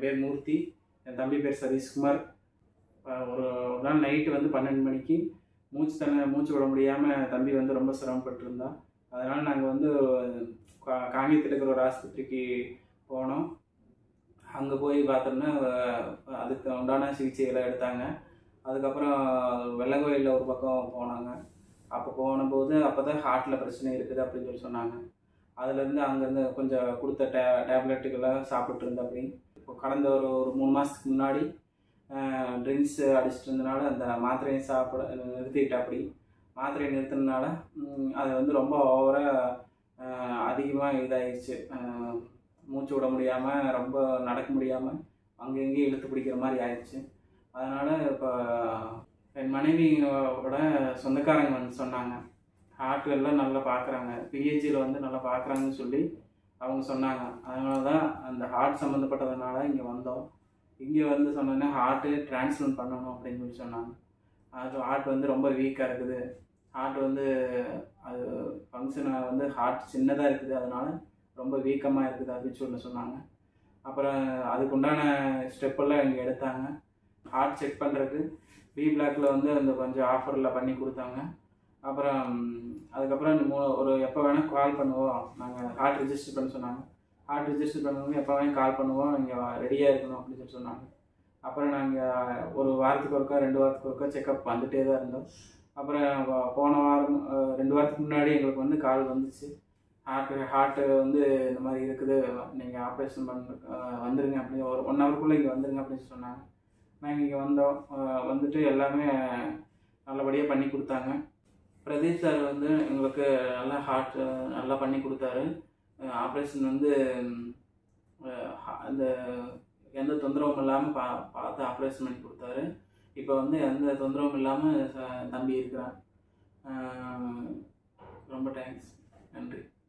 என் பேர் மூர்த்தி என் தம்பி பேர் சதீஷ்குமார் அஹ் ஒரு ஒரு நாள் நைட்டு வந்து பன்னெண்டு மணிக்கு மூச்சு தண்ணி மூச்சு விட முடியாமல் தம்பி வந்து ரொம்ப சிரமப்பட்டு இருந்தான் அதனால் நாங்கள் வந்து கா- காங்கேயத்தில் இருக்கிற ஒரு ஆஸ்பத்திரிக்கு போனோம் அங்கே போய் பார்த்தோம்னா அஹ், அதுக்கு உண்டான சிகிச்சைகளை எடுத்தாங்க அதுக்கப்புறம் வெள்ளங்கோயிலில் ஒரு பக்கம் போனாங்க அப்போ போனபோது அப்போ தான் ஹார்ட்டில் பிரச்சனை இருக்குது அப்படின்னு சொல்லி சொன்னாங்க அதுலேருந்து அங்கேருந்து கொஞ்சம் கொடுத்த டே டேப்லெட்டுகளை சாப்பிட்டு இருந்த அப்படி இப்போ கடந்த ஒரு ஒரு மூணு மாதத்துக்கு முன்னாடி ட்ரிங்க்ஸ் அடிச்சிட்டு இருந்தனால அந்த மாத்திரையை சாப்பிட நிறுத்திட்டு அப்படி மாத்திரையை நிறுத்தினால அது வந்து ரொம்ப ஓவராக அதிகமாக இதாகிடுச்சு அஹ், மூச்சு விட முடியாமல் ரொம்ப நடக்க முடியாமல் அங்கே இங்கேயும் இழுத்து பிடிக்கிற மாதிரி ஆயிடுச்சு அதனால் இப்போ என் மனைவியோட சொந்தக்காரங்க வந்து சொன்னாங்க ஹார்ட் எல்லாம் நல்லா பார்க்குறாங்க பிஹெச்சியில் வந்து நல்லா பார்க்குறாங்கன்னு சொல்லி அவங்க சொன்னாங்க அதனால தான் அந்த ஹார்ட் சம்மந்தப்பட்டதுனால இங்கே வந்தோம் இங்கே வந்து சொன்னோன்னே ஹார்ட்டு டிரான்ஸ்பிளண்ட் பண்ணணும் அப்படின்னு சொல்லி சொன்னாங்க அது ஹார்ட் வந்து ரொம்ப வீக்காக இருக்குது ஹார்ட் வந்து அது ஃபங்க்ஷனை வந்து ஹார்ட் சின்னதாக இருக்குது அதனால ரொம்ப வீக்கமாக இருக்குது அப்படின்னு சொல்லி சொன்னாங்க அப்புறம் அதுக்குண்டான ஸ்டெப்பெல்லாம் இங்கே எடுத்தாங்க ஹார்ட் செக் பண்ணுறதுக்கு பி பிளாக்ல வந்து அந்த கொஞ்சம் ஆஃபரில் பண்ணி கொடுத்தாங்க அப்புறம் அதுக்கப்புறம் இந்த மூ- ஒரு எப்போ வேணால் கால் பண்ணுவோம் நாங்கள் ஹார்ட் ரெஜிஸ்டர் பண்ண சொன்னாங்க ஹார்ட் ரெஜிஸ்டர் பண்ணவங்க எப்போ வேணால் கால் பண்ணுவோம் நீங்கள் ரெடியாக இருக்கணும் அப்படின்னு சொல்லி சொன்னாங்க அப்புறம் நாங்கள் ஒரு வாரத்துக்கு ஒருக்கா ரெண்டு வாரத்துக்கு ஒருக்கா செக்கப் வந்துட்டே தான் இருந்தோம் அப்புறம் வ- போன வாரம் அஹ், ரெண்டு வாரத்துக்கு முன்னாடி எங்களுக்கு வந்து கால் வந்துச்சு ஹார்ட் ஹார்ட்டு வந்து இந்த மாதிரி இருக்குது நீங்கள் ஆப்ரேஷன் பண்ண அஹ், வந்துருங்க அப்படின்னு ஒரு ஒன் ஹவருக்குள்ளே இங்கே வந்துருங்க அப்படின்னு சொல்லி சொன்னாங்க நாங்கள் இங்கே வந்தோம் அஹ், வந்துட்டு எல்லாமே நல்லபடியாக பண்ணி கொடுத்தாங்க பிரதீப் சார் வந்து எங்களுக்கு நல்லா ஹார்ட் நல்லா பண்ணி கொடுத்தாரு ஆப்ரேஷன் வந்து அஹ், ஹா- அந்த எந்த தொந்தரவும் இல்லாமல் பா பார்த்து ஆப்ரேஷன் பண்ணி கொடுத்தாரு இப்போ வந்து எந்த தொந்தரவும் இல்லாமல் தம்பி இருக்கிறான் அஹ், ரொம்ப தேங்க்ஸ் நன்றி